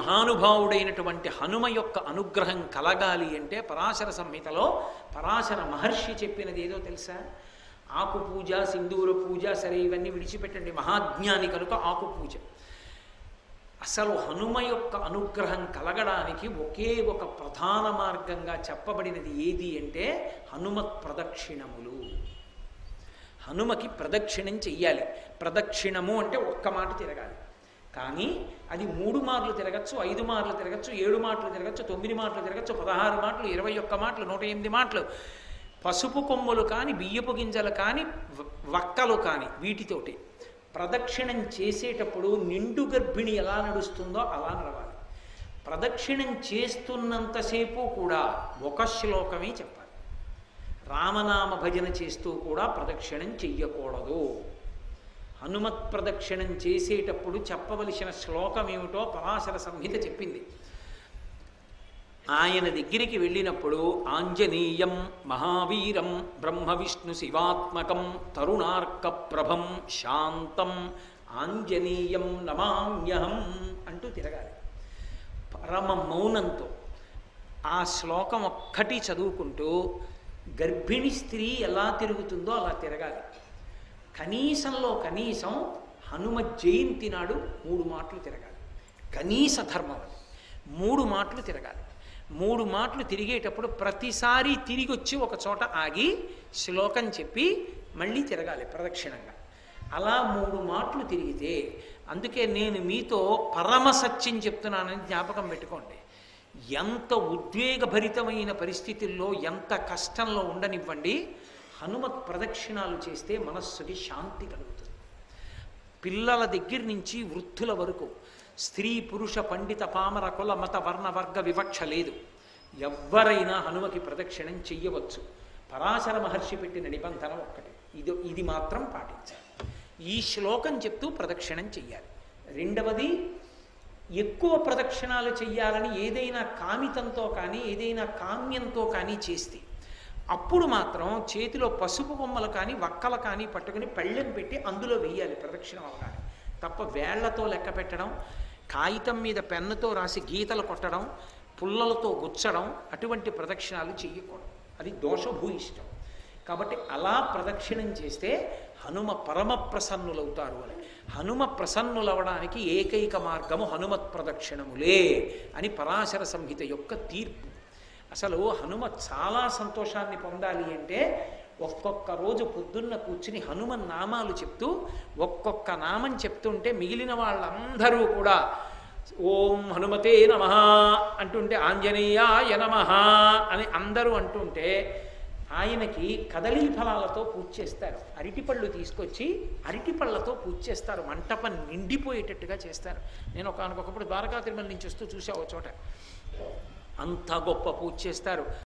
మహానుభావుడైనటువంటి హనుమ యొక్క అనుగ్రహం కలగాలి అంటే పరాశర సంహితలో పరాశర మహర్షి చెప్పినది ఏదో తెలుసా ఆకు పూజ సింధూర పూజ సరే ఇవన్నీ విడిచిపెట్టండి మహాజ్ఞాని కనుక ఆకు పూజ అసలు హనుమ యొక్క అనుగ్రహం కలగడానికి ఒకే ఒక ప్రధాన మార్గంగా చెప్పబడినది ఏది అంటే హనుమత్ ప్రదక్షిణములు హనుమకి ప్రదక్షిణం చెయ్యాలి ప్రదక్షిణము అంటే ఒక్క మాట తిరగాలి కానీ అది మూడు మార్లు తిరగచ్చు ఐదు మార్లు తిరగచ్చు ఏడు మాటలు తిరగచ్చు తొమ్మిది మాటలు తిరగచ్చు పదహారు మాటలు ఇరవై ఒక్క మాటలు నూట ఎనిమిది మాటలు పసుపు కొమ్ములు కానీ బియ్యపు గింజలు కానీ వ- వక్కలు కానీ వీటితోటి ప్రదక్షిణం చేసేటప్పుడు నిండు గర్భిణి ఎలా నడుస్తుందో అలా నడవాలి ప్రదక్షిణం చేస్తున్నంతసేపు కూడా ఒక శ్లోకమే చెప్పాలి రామనామ భజన చేస్తూ కూడా ప్రదక్షిణం చెయ్యకూడదు హనుమత్ ప్రదక్షిణం చేసేటప్పుడు చెప్పవలసిన శ్లోకం ఏమిటో పరాశర సంహిత చెప్పింది ఆయన దగ్గరికి వెళ్ళినప్పుడు ఆంజనేయం మహావీరం బ్రహ్మ విష్ణు శివాత్మకం తరుణార్క ప్రభం శాంతం ఆంజనేయం నమామ్యహం అంటూ తిరగాలి పరమ మౌనంతో ఆ శ్లోకం ఒక్కటి చదువుకుంటూ గర్భిణి స్త్రీ ఎలా తిరుగుతుందో అలా తిరగాలి కనీసంలో కనీసం హనుమ జయంతి నాడు మూడు మాటలు తిరగాలి కనీస ధర్మం అది మూడు మాటలు తిరగాలి మూడు మాటలు తిరిగేటప్పుడు ప్రతిసారి తిరిగి వచ్చి ఒక చోట ఆగి శ్లోకం చెప్పి మళ్ళీ తిరగాలి ప్రదక్షిణంగా అలా మూడు మాటలు తిరిగితే అందుకే నేను మీతో పరమ సత్యం చెప్తున్నానని జ్ఞాపకం పెట్టుకోండి ఎంత ఉద్వేగభరితమైన పరిస్థితుల్లో ఎంత కష్టంలో ఉండనివ్వండి హనుమత్ ప్రదక్షిణాలు చేస్తే మనస్సుకి శాంతి కలుగుతుంది పిల్లల దగ్గర నుంచి వృద్ధుల వరకు స్త్రీ పురుష పండిత పామర కుల మత వర్ణ వర్గ వివక్ష లేదు ఎవ్వరైనా హనుమకి ప్రదక్షిణం చెయ్యవచ్చు పరాశర మహర్షి పెట్టిన నిబంధన ఒక్కటి ఇది ఇది మాత్రం పాటించాలి ఈ శ్లోకం చెప్తూ ప్రదక్షిణం చెయ్యాలి రెండవది ఎక్కువ ప్రదక్షిణాలు చెయ్యాలని ఏదైనా కామితంతో కానీ ఏదైనా కామ్యంతో కానీ చేస్తే అప్పుడు మాత్రం చేతిలో పసుపు బొమ్మలు కానీ వక్కలు కానీ పట్టుకుని పళ్ళెం పెట్టి అందులో వెయ్యాలి ప్రదక్షిణం అవగానే తప్ప వేళ్లతో లెక్క పెట్టడం కాగితం మీద పెన్నుతో రాసి గీతలు కొట్టడం పుల్లలతో గుచ్చడం అటువంటి ప్రదక్షిణాలు చెయ్యకూడదు అది దోషభూయిష్టం కాబట్టి అలా ప్రదక్షిణం చేస్తే హనుమ పరమ ప్రసన్నులవుతారు అని హనుమ ప్రసన్నులవడానికి ఏకైక మార్గము హనుమత్ ప్రదక్షిణములే అని పరాశర సంహిత యొక్క తీర్పు అసలు హనుమ చాలా సంతోషాన్ని పొందాలి అంటే ఒక్కొక్క రోజు పొద్దున్న కూర్చుని హనుమన్ నామాలు చెప్తూ ఒక్కొక్క నామం చెప్తుంటే మిగిలిన వాళ్ళందరూ కూడా ఓం హనుమతే నమ అంటుంటే ఆంజనేయాయ నమ అని అందరూ అంటుంటే ఆయనకి కదలీ ఫలాలతో పూజ చేస్తారు అరటిపళ్ళు తీసుకొచ్చి అరటిపళ్ళతో పూజ చేస్తారు మంటపం నిండిపోయేటట్టుగా చేస్తారు నేను ఒకనకొకప్పుడు ద్వారకా తిరుమల నుంచి వస్తూ చూసా ఒక చోట అంత గొప్ప పూజ చేస్తారు